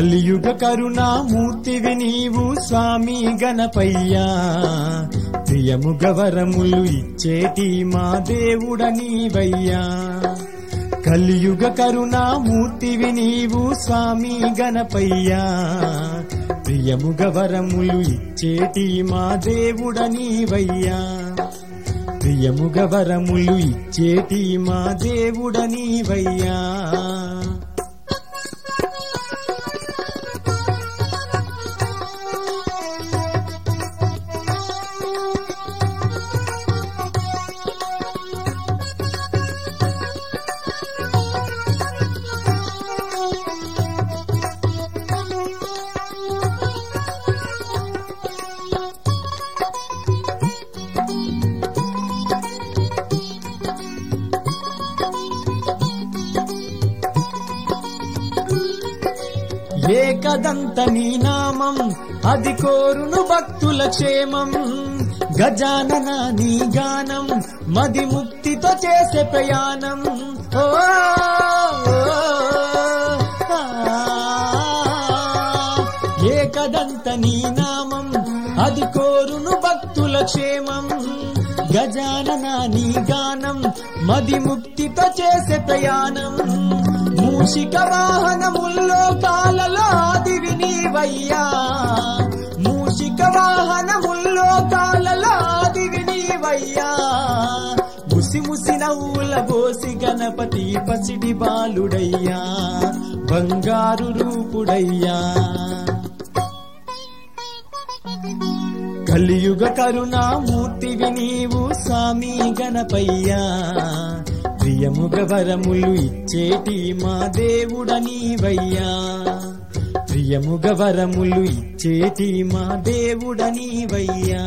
కలియుగ కరుణామూర్తివి నీవు స్వామి గణపయ్యా ప్రియముగ వరములు ఇచ్చేటి మా దేవుడ నీవయ్యా కలియుగ కరుణామూర్తివి నీవు స్వామి గణపయ్యా ప్రియముగ వరములు ఇచ్చేటి మా దేవుడ నీవయ్యా ప్రియముగ వరములు ఇచ్చేటి మా దేవుడ నీవయ్యా ఏకదంత నీ నామం అది కోరును భక్తుల క్షేమం గజానన నీ గానం మది ముక్తితో చేసే ప్రయాణం ఓ, ఓ, ఆ. ఏకదంత నీ నామం అది కోరును భక్తుల క్షేమం గజానన నీ గానం మది ముక్తితో చేసే ప్రయాణం మూషిక వాహనముల్లో కాలలో ఆదివి నీవయ్యా మూషిక వాహనముల్లో కాలలో ఆదివి నీవయ్యా ముసి ముసి నవ్వుల బోసి గణపతి పసిడి బాలుడయ్యా బంగారు రూపుడయ్యా కలియుగ కరుణామూర్తివి నీవు స్వామి గణపయ్యా ప్రియముగ వరములు ఇచ్చేటి మా దేవుడ నీవయ్యా ప్రియముగ వరములు ఇచ్చేటి మా దేవుడ నీవయ్యా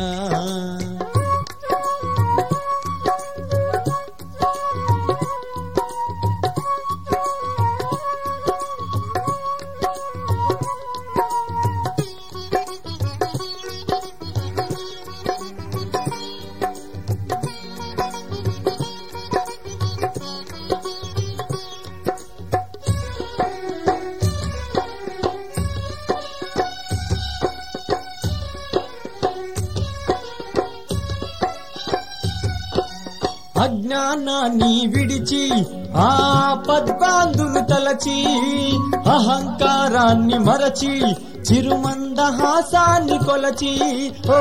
అజ్ఞానాన్ని విడిచి ఆ పద్మాందును తలచి అహంకారాన్ని మరచి చిరుమందహాసాన్ని కొలచి ఓ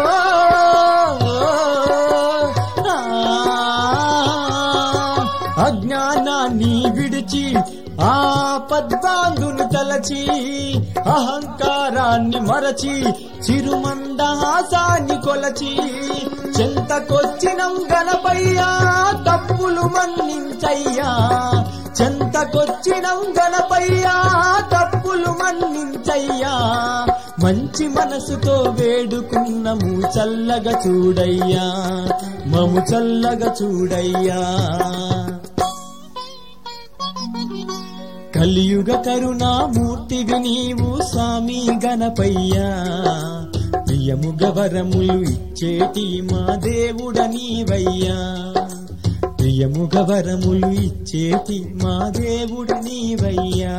ఆ, అజ్ఞానాన్ని విడిచి ఆ పద్మాందును తలచి అహంకారాన్ని మరచి చిరుమందహాసాన్ని కొలచి చెంతకొచ్చినం గణపయ్యా తప్పులు మన్నించయ్యా చెంతకొచ్చినం గణపయ్యా తప్పులు మన్నించయ్యా మంచి మనసుతో వేడుకున్నము చల్లగా చూడయ్యా మము చల్లగా చూడయ్యా కలియుగ కరుణామూర్తివి నీవు స్వామి గణపయ్యా ప్రియముగ వరములు ఇచ్చేటి మా దేవుడ నీవయ్యా ప్రియముగ వరములు ఇచ్చేటి మా దేవుడ నీవయ్యా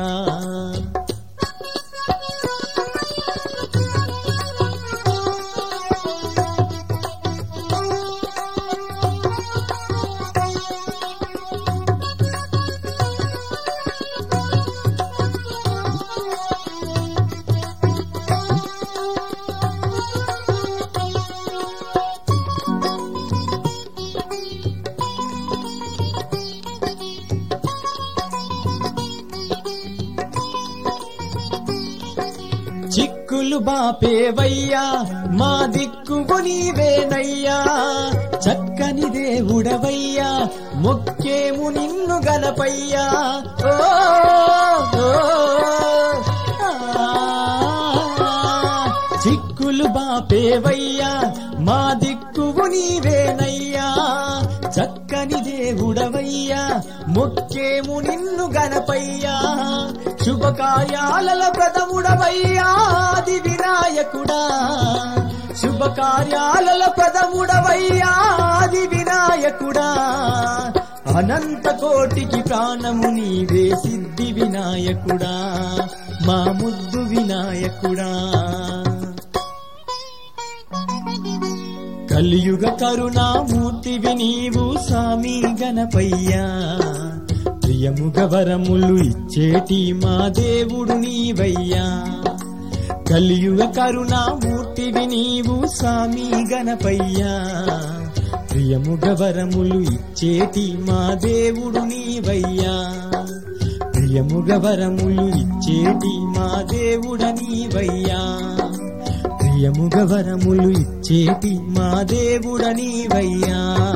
చిక్కులు బాపేవయ్యా మా దిక్కువు నీవేనయ్యా చక్కని దేవుడవయ్యా మొక్కేము నిన్ను గణపయ్యా ఓ, ఓ, ఆ. చిక్కులు బాపేవయ్యా మా దిక్కువు నీవేనయ్యా చక్కని దేవుడవయ్యా మొక్కేము నిన్ను గణపయ్యా శుభకార్యాల ప్రథముడవయ్యా ఆది వినాయకుడా శుభకార్యాల ప్రథముడవయ్యా ఆది వినాయకుడా అనంత కోటికి ప్రాణము నీవే సిద్ధి వినాయకుడా మా ముద్దు వినాయకుడా కలియుగ కరుణామూర్తివి నీవు స్వామి గణపయ్యా ప్రియముగ వరములు ఇచ్చేటి మా దేవుడు నీవయ్యా కలియుగ కరుణామూర్తివి నీవు స్వామి గణపయ్యా ప్రియముగ వరములు ఇచ్చేటి మా దేవుడు నీవయ్యా ప్రియముగ వరములు ఇచ్చేటి మా దేవుడ నీవయ్యా ప్రియముగ వరములు ఇచ్చేటి మా దేవుడ నీవయ్యా